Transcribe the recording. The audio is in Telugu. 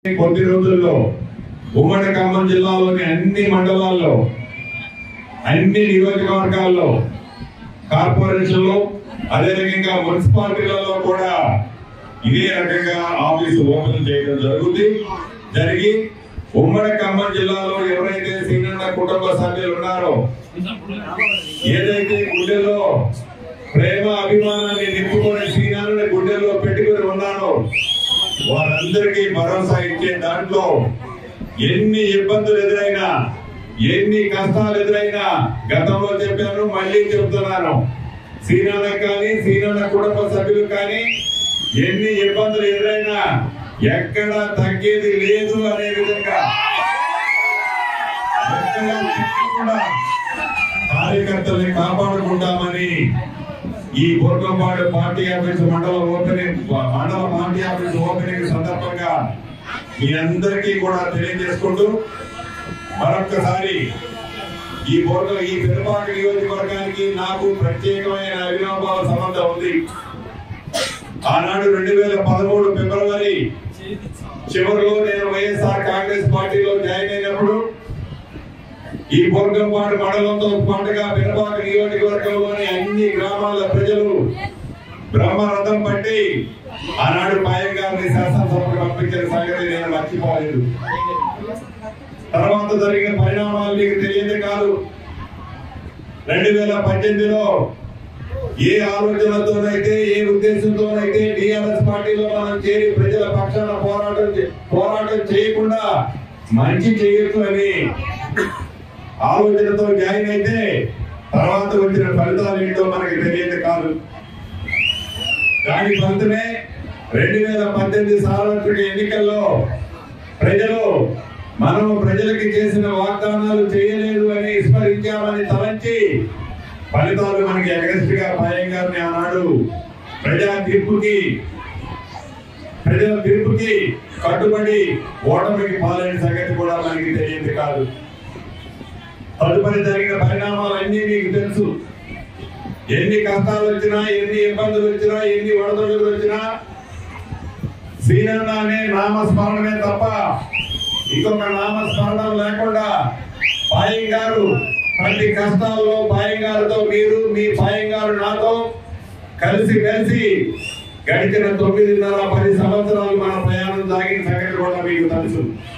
కొద్ది రోజుల్లో ఉమ్మడి ఖమ్మం జిల్లాలోని అన్ని మండలాల్లో అన్ని నియోజకవర్గాల్లో కార్పొరేషన్లో అదే రకంగా మున్సిపాలిటీలలో కూడా ఇదే రకంగా ఆఫీసు ఓపెన్ చేయడం జరుగుతుంది జరిగి ఉమ్మడి ఖమ్మం జిల్లాలో ఎవరైతే సీనన్న కుటుంబ సభ్యులు ఉన్నారో ఏదైతే గుండెలో ప్రేమ అభిమానాన్ని నింపుకొని సీనాన్ని గుండెల్లో పెట్టుకుని ఉన్నారో వారందరికీ భరోసా ఇచ్చే దాంట్లో ఎన్ని ఇబ్బందులు ఎదురైనా ఎన్ని కష్టాలు ఎదురైనా గతంలో చెప్పాను మళ్ళీ చెప్తున్నాను సీనాన్న కానీ సీనాన్న కుటుంబ సభ్యులు కానీ ఎన్ని ఇబ్బందులు ఎదురైనా ఎక్కడ తగ్గేది లేదు అనే విధంగా ఎక్కడ తగ్గకుండా కార్యకర్తల్ని కాపాడుకుంటామని ఈ బోర్గంపాడు పార్టీ ఆఫీస్ మండల ఓపెనింగ్ మండల పార్టీ ఆఫీస్ ఓపెనింగ్ సందర్భంగా మీ అందరికీ కూడా తెలియజేసుకుంటూ మరొక్కసారి ఈ బోర్గ ఈ పెరుపాటి నియోజకవర్గానికి నాకు ప్రత్యేకమైన అవినాభావ సంబంధం ఉంది ఆనాడు రెండు వేల పదమూడు ఫిబ్రవరి చివరిలో నేను వైఎస్ఆర్ కాంగ్రెస్ పార్టీలో జాయిన్ అయినప్పుడు ఈ బొర్గంపాడు మండలంతో పాటుగా పెరబాక నియోజకవర్గంలోని అన్ని గ్రామాల ప్రజలు బ్రహ్మరథం పట్టి ఆనాడు పాయం గారిని శాసనసభకు పంపించిన సంగతి నేను మర్చిపోలేదు తర్వాత జరిగిన పరిణామాలు మీకు తెలియదు కాదు రెండు వేల పద్దెనిమిదిలో ఏ ఆలోచనతోనైతే ఏ ఉద్దేశంతోనైతే టిఆర్ఎస్ పార్టీలో మనం చేరి ప్రజల పక్షాన పోరాటం చే- పోరాటం చేయకుండా మంచి చేయొచ్చు అని ఆలోచనతో జాయిన్ అయితే తర్వాత వచ్చిన ఫలితాలు ఏంటో మనకి తెలియదు కాదు దాని ఫలితమే రెండు వేల పద్దెనిమిది సార్వత్రిక ఎన్నికల్లో ప్రజలు మనం ప్రజలకి చేసిన వాగ్దానాలు చేయలేదు అని విస్మరించామని తలంచి ఫలితాలు మనకి అగస్ట్ గా భయం గారిని ఆనాడు ప్రజా తీర్పుకి ప్రజల తీర్పుకి కట్టుబడి ఓటమికి పాలైన సంగతి కూడా మనకి తెలియదు కాదు తదుపరి జరిగిన పరిణామాలన్నీ మీకు తెలుసు ఎన్ని కష్టాలు వచ్చినా ఎన్ని ఇబ్బందులు వచ్చినా ఎన్ని వడదొడుగులు వచ్చినా శ్రీనన్న అనే నామస్మరణమే తప్ప ఇంకొక నామస్మరణం లేకుండా పాయం గారు ప్రతి కష్టాల్లో పాయం గారితో మీరు మీ పాయం గారు నాతో కలిసి కలిసి గడిచిన తొమ్మిదిన్నర పది సంవత్సరాలు మన ప్రయాణం సాగిన సంగతి కూడా మీకు తెలుసు